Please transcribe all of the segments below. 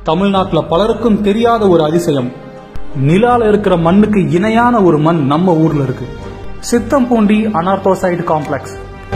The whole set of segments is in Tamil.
தமிழ்நாட்டுல பலருக்கும் தெரியாத ஒரு அதிசயம் நிலால இருக்கிற மண்ணுக்கு இணையான ஒரு மண் நம்ம ஊர்ல இருக்கு சித்தம்பூண்டி அனார்த்தோசைடு காம்ப்ளெக்ஸ்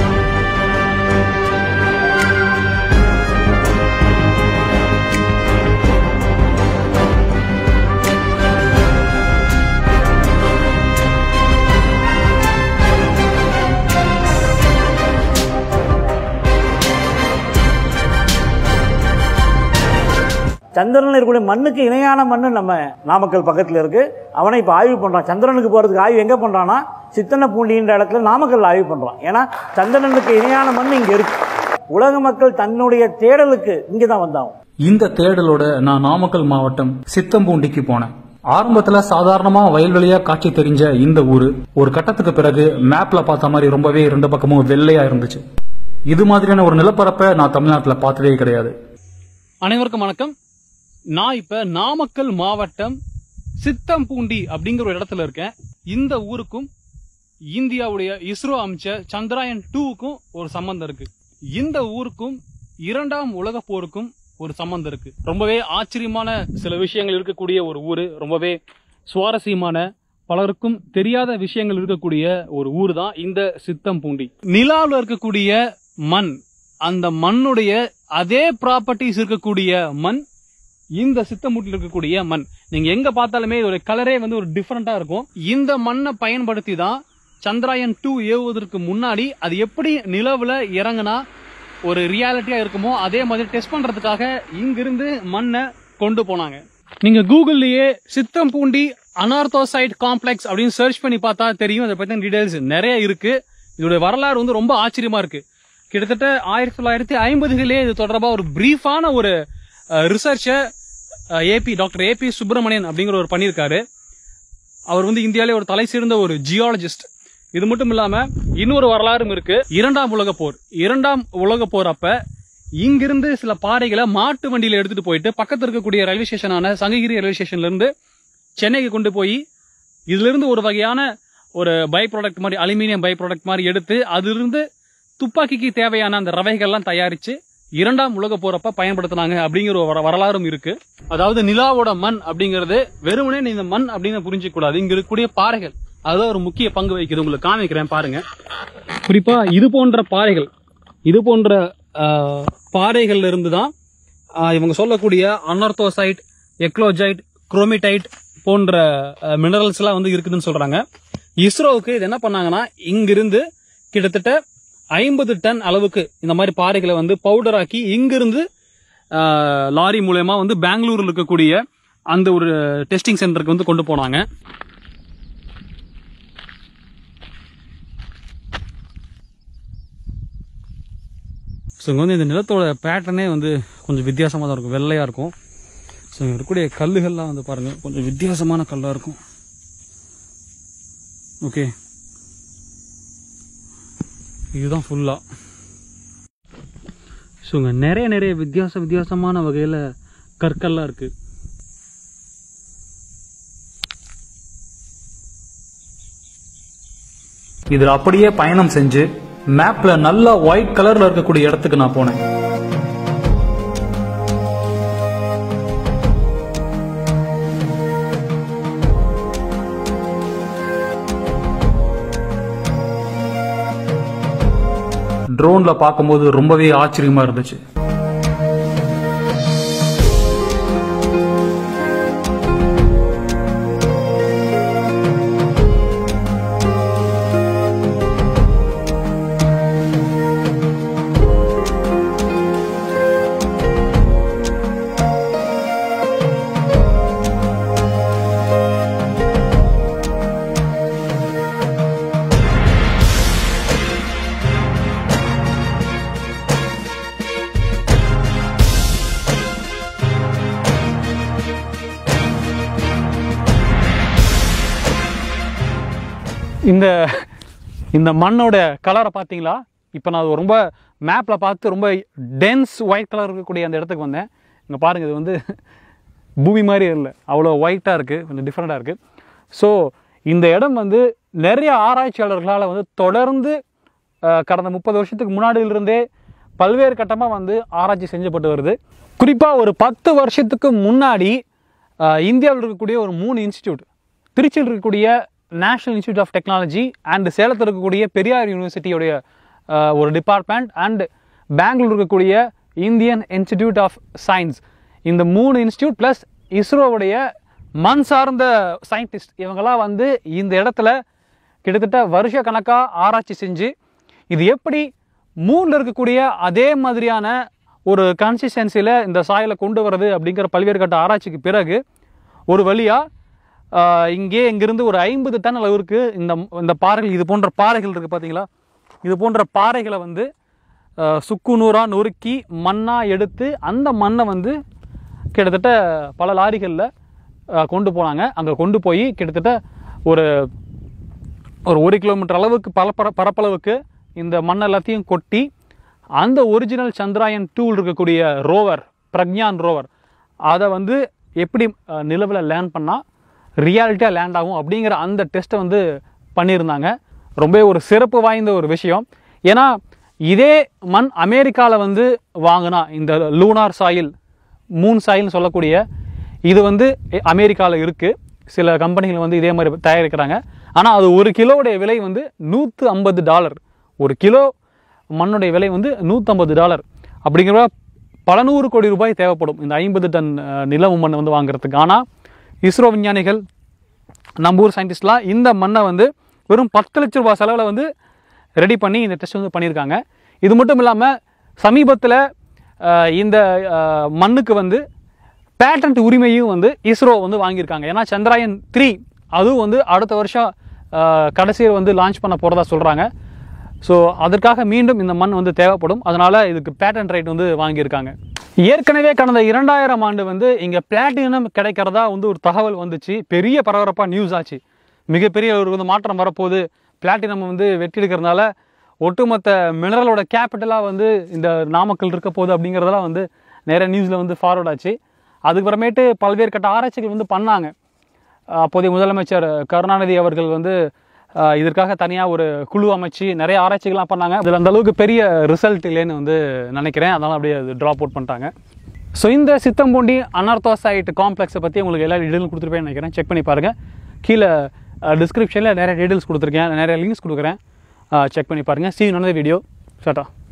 சந்திரனில் இருக்கக்கூடிய மண்ணுக்கு இணையான மண்ணு நம்ம நாமக்கல் பக்கத்தில் இருக்கு அவனை இப்போ ஆய்வு பண்ணுறான் சந்திரனுக்கு போகிறதுக்கு ஆய்வு எங்கே பண்ணுறான்னா சித்தனை பூண்டின்ற இடத்துல நாமக்கல் ஆய்வு பண்ணுறான் ஏன்னா சந்திரனுக்கு இணையான மண் இங்கே இருக்கு உலக மக்கள் தன்னுடைய தேடலுக்கு இங்கே தான் வந்தாகும் இந்த தேடலோட நான் நாமக்கல் மாவட்டம் சித்தம்பூண்டிக்கு போனேன் ஆரம்பத்துல சாதாரணமா வயல்வெளியா காட்சி தெரிஞ்ச இந்த ஊரு ஒரு கட்டத்துக்கு பிறகு மேப்ல பார்த்த மாதிரி ரொம்பவே ரெண்டு பக்கமும் வெள்ளையா இருந்துச்சு இது மாதிரியான ஒரு நிலப்பரப்பை நான் தமிழ்நாட்டுல பார்த்ததே கிடையாது அனைவருக்கும் வணக்கம் நான் இப்ப நாமக்கல் மாவட்டம் சித்தம்பூண்டி அப்படிங்கிற ஒரு இடத்துல இருக்கேன் இந்த ஊருக்கும் இந்தியாவுடைய இஸ்ரோ அமைச்ச சந்திராயன் டூவுக்கும் ஒரு சம்பந்தம் இருக்கு இந்த ஊருக்கும் இரண்டாம் உலக போருக்கும் ஒரு சம்பந்தம் இருக்கு ரொம்பவே ஆச்சரியமான சில விஷயங்கள் இருக்கக்கூடிய ஒரு ஊரு ரொம்பவே சுவாரஸ்யமான பலருக்கும் தெரியாத விஷயங்கள் இருக்கக்கூடிய ஒரு ஊர் தான் இந்த சித்தம்பூண்டி நிலாவில் இருக்கக்கூடிய மண் அந்த மண்ணுடைய அதே ப்ராப்பர்ட்டிஸ் இருக்கக்கூடிய மண் இந்த சித்தமூட்டில் இருக்கக்கூடிய மண் நீங்க எங்க பார்த்தாலுமே இதோட கலரே வந்து ஒரு டிஃப்ரெண்டா இருக்கும் இந்த மண்ணை பயன்படுத்தி தான் சந்திராயன் டூ ஏவுவதற்கு முன்னாடி அது எப்படி நிலவுல இறங்குனா ஒரு ரியாலிட்டியா இருக்குமோ அதே மாதிரி டெஸ்ட் பண்றதுக்காக இங்கிருந்து மண்ணை கொண்டு போனாங்க நீங்க கூகுள்லயே சித்தம்பூண்டி அனார்த்தோசைட் காம்ப்ளெக்ஸ் அப்படின்னு சர்ச் பண்ணி பார்த்தா தெரியும் அதை பத்தின டீடைல்ஸ் நிறைய இருக்கு இதோட வரலாறு வந்து ரொம்ப ஆச்சரியமா இருக்கு கிட்டத்தட்ட ஆயிரத்தி தொள்ளாயிரத்தி ஐம்பதுகளே இது தொடர்பா ஒரு பிரீஃபான ஒரு ரிசர்ச்சை ஏபி டாக்டர் ஏபி சுப்பிரமணியன் அப்படிங்கிற ஒரு பண்ணியிருக்காரு அவர் வந்து இந்தியாவிலே ஒரு தலை சிறந்த ஒரு ஜியாலஜிஸ்ட் இது மட்டும் இல்லாம இன்னொரு வரலாறும் இருக்கு இரண்டாம் உலக போர் இரண்டாம் உலக போர் அப்ப இங்கிருந்து சில பாறைகளை மாட்டு வண்டியில எடுத்துட்டு போயிட்டு பக்கத்துல இருக்கக்கூடிய ரயில்வே ஸ்டேஷனான சங்ககிரி ரயில்வே ஸ்டேஷன்ல இருந்து சென்னைக்கு கொண்டு போய் இதுல இருந்து ஒரு வகையான ஒரு பை ப்ராடக்ட் மாதிரி அலுமினியம் பை ப்ராடக்ட் மாதிரி எடுத்து அதிலிருந்து துப்பாக்கிக்கு தேவையான அந்த ரவைகள்லாம் தயாரிச்சு இரண்டாம் உலக போறப்ப பயன்படுத்தினாங்க அப்படிங்கிற ஒரு வர- வரலாறும் இருக்கு அதாவது நிலாவோட மண் அப்படிங்கிறது வெறுமனே நீ இந்த மண் அப்படின்னு புரிஞ்சிக்க கூடாது இங்க இருக்கக்கூடிய பாறைகள் அதுதான் ஒரு முக்கிய பங்கு வகிக்குது உங்களுக்கு காமிக்கிறேன் பாருங்க குறிப்பா இது போன்ற பாறைகள் இது போன்ற ஆஹ், பாறைகள்ல இருந்து தான் ஆஹ், இவங்க சொல்லக்கூடிய அனர்த்தோசைட் எக்லோஜைட் குரோமிடைட் போன்ற மினரல்ஸ் எல்லாம் வந்து இருக்குதுன்னு சொல்றாங்க இஸ்ரோவுக்கு இது என்ன பண்ணாங்கன்னா இங்கிருந்து கிட்டத்தட்ட ஐம்பது டன் அளவுக்கு இந்த மாதிரி பாறைகளை வந்து பவுடர் ஆக்கி இங்கிருந்து ஆஹ், லாரி மூலயமா வந்து பெங்களூர்ல இருக்கக்கூடிய அந்த ஒரு டெஸ்டிங் சென்டருக்கு வந்து கொண்டு போனாங்க ஸோ இங்கே வந்து இந்த நிலத்தோட பேட்டர்னே வந்து கொஞ்சம் வித்தியாசமாக தான் இருக்கும் வெள்ளையாக இருக்கும் ஸோ இங்கே இருக்கக்கூடிய கல்லுகள்லாம் வந்து பாருங்கள் கொஞ்சம் வித்தியாசமான கல்லாக இருக்கும் ஓகே இதுதான் ஃபுல்லாக ஸோ இங்கே நிறைய நிறைய வித்தியாச வித்தியாசமான வகையில் கற்கள்லாம் இருக்குது இதுல அப்படியே பயணம் செஞ்சு மேப்ல நல்லா ஒயிட் கலர்ல இருக்கக்கூடிய இடத்துக்கு நான் போனேன் ட்ரோன்ல பார்க்கும்போது ரொம்பவே ஆச்சரியமா இருந்துச்சு இந்த இந்த மண்ணோட கலரை பார்த்தீங்களா இப்போ நான் அது ரொம்ப மேப்பில் பார்த்து ரொம்ப டென்ஸ் ஒயிட் கலர் இருக்கக்கூடிய அந்த இடத்துக்கு வந்தேன் இங்கே பாருங்கள் இது வந்து பூமி மாதிரி இல்லை அவ்வளோ ஒயிட்டாக இருக்குது கொஞ்சம் டிஃப்ரெண்ட்டாக இருக்குது ஸோ இந்த இடம் வந்து நிறைய ஆராய்ச்சியாளர்களால் வந்து தொடர்ந்து அஹ், கடந்த முப்பது வருஷத்துக்கு முன்னாடியிலிருந்தே பல்வேறு கட்டமாக வந்து ஆராய்ச்சி செஞ்சப்பட்டு வருது குறிப்பாக ஒரு பத்து வருஷத்துக்கு முன்னாடி அஹ், இந்தியாவில் இருக்கக்கூடிய ஒரு மூணு இன்ஸ்டிடியூட் திருச்சியில் இருக்கக்கூடிய national institute of technology and சேலத்தில் இருக்கக்கூடிய பெரியார் யூனிவர்சிட்டியோடைய அஹ், ஒரு டிபார்ட்மெண்ட் அண்ட் பெங்களூர் இருக்கக்கூடிய இந்தியன் இன்ஸ்டிடியூட் ஆஃப் சயின்ஸ் இந்த மூணு இன்ஸ்டியூட் ப்ளஸ் இஸ்ரோவுடைய மண் சார்ந்த சயின்டிஸ்ட் இவங்கெல்லாம் வந்து இந்த இடத்துல கிட்டத்தட்ட வருஷ கணக்காக ஆராய்ச்சி செஞ்சு இது எப்படி மூணில் இருக்கக்கூடிய அதே மாதிரியான ஒரு கன்சிஸ்டன்சியில் இந்த சாயலை கொண்டு வரது அப்படிங்கிற பல்வேறு கட்ட ஆராய்ச்சிக்கு பிறகு ஒரு வழியாக இங்கே இங்கிருந்து ஒரு ஐம்பது டன் அளவிற்கு இந்த இந்த பாறைகள் இது போன்ற பாறைகள் இருக்குது பார்த்தீங்களா இது போன்ற பாறைகளை வந்து ஆஹ், சுக்கு நூறாக நொறுக்கி மண்ணாக எடுத்து அந்த மண்ணை வந்து கிட்டத்தட்ட பல லாரிகளில் கொண்டு போனாங்க அங்கே கொண்டு போய் கிட்டத்தட்ட ஒரு ஒரு ஒரு கிலோமீட்டர் அளவுக்கு பரப்பர பரப்பளவுக்கு இந்த மண் எல்லாத்தையும் கொட்டி அந்த ஒரிஜினல் சந்திராயன் டூல் இருக்கக்கூடிய ரோவர் பிரக்ஞான் ரோவர் அதை வந்து எப்படி நிலவில் லேண்ட் பண்ணால் ரியாலிட்டியாக லேண்ட் ஆகும் அப்படிங்கிற அந்த டெஸ்ட்டை வந்து பண்ணியிருந்தாங்க ரொம்ப ஒரு சிறப்பு வாய்ந்த ஒரு விஷயம் ஏன்னா இதே மண் அமெரிக்காவில் வந்து வாங்கினா இந்த லூனார் சாயில் மூன் சாயில்னு சொல்லக்கூடிய இது வந்து அமெரிக்காவில் இருக்குது சில கம்பெனிகள் வந்து இதே மாதிரி தயாரிக்கிறாங்க ஆனால் அது ஒரு கிலோவுடைய விலை வந்து நூற்று ஐம்பது டாலர் ஒரு கிலோ மண்ணுடைய விலை வந்து நூற்றம்பது டாலர் அப்படிங்கிற பல நூறு கோடி ரூபாய் தேவைப்படும் இந்த ஐம்பது டன் அஹ், நிலவு மண் வந்து வாங்குறதுக்கு ஆனால் இஸ்ரோ விஞ்ஞானிகள் நம்ம ஊர் சயின்டிஸ்ட்லாம் இந்த மண்ணை வந்து வெறும் பத்து லட்ச ரூபாய் செலவில் வந்து ரெடி பண்ணி இந்த டெஸ்ட் வந்து பண்ணியிருக்காங்க இது மட்டும் இல்லாமல் சமீபத்தில் இந்த அஹ், மண்ணுக்கு வந்து பேட்டன்ட் உரிமையும் வந்து இஸ்ரோ வந்து வாங்கியிருக்காங்க ஏன்னா சந்திராயன் த்ரீ அதுவும் வந்து அடுத்த வருஷம் கடைசியில் வந்து லான்ச் பண்ண போகிறதா சொல்கிறாங்க ஸோ அதற்காக மீண்டும் இந்த மண் வந்து தேவைப்படும் அதனால் இதுக்கு பேட்டன் ரைட் வந்து வாங்கியிருக்காங்க ஏற்கனவே கடந்த இரண்டாயிரம் ஆண்டு வந்து இங்கே பிளாட்டினம் கிடைக்கிறதா வந்து ஒரு தகவல் வந்துச்சு பெரிய பரபரப்பாக நியூஸ் ஆச்சு மிகப்பெரிய ஒரு வந்து மாற்றம் வரப்போகுது பிளாட்டினம் வந்து வெட்டி எடுக்கிறதுனால ஒட்டுமொத்த மினரலோட கேபிட்டலாக வந்து இந்த நாமக்கல் இருக்க போகுது அப்படிங்கிறதெல்லாம் வந்து நிறைய நியூஸில் வந்து ஃபார்வர்ட் ஆச்சு அதுக்கப்புறமேட்டு பல்வேறு கட்ட ஆராய்ச்சிகள் வந்து பண்ணாங்க அப்போதைய முதலமைச்சர் கருணாநிதி அவர்கள் வந்து அஹ், இதற்காக தனியாக ஒரு குழு அமைச்சு நிறைய ஆராய்ச்சிகள்லாம் பண்ணாங்க அதில் அந்த அளவுக்கு பெரிய ரிசல்ட் இல்லைன்னு வந்து நினைக்கிறேன் அதனால் அப்படியே அது ட்ராப் அவுட் பண்ணிட்டாங்க ஸோ இந்த சித்தம்பூண்டி அனர்த்தோசைட் காம்ப்ளெக்ஸை பற்றி உங்களுக்கு எல்லா டீட்டெயிலும் கொடுத்துருப்பேன்னு நினைக்கிறேன் செக் பண்ணி பாருங்கள் கீழே டிஸ்கிரிப்ஷனில் நிறைய டீட்டெயில்ஸ் கொடுத்துருக்கேன் நிறைய லிங்க்ஸ் கொடுக்குறேன் செக் பண்ணி பாருங்கள் சி நொன்னது வீடியோ ஷாட்டா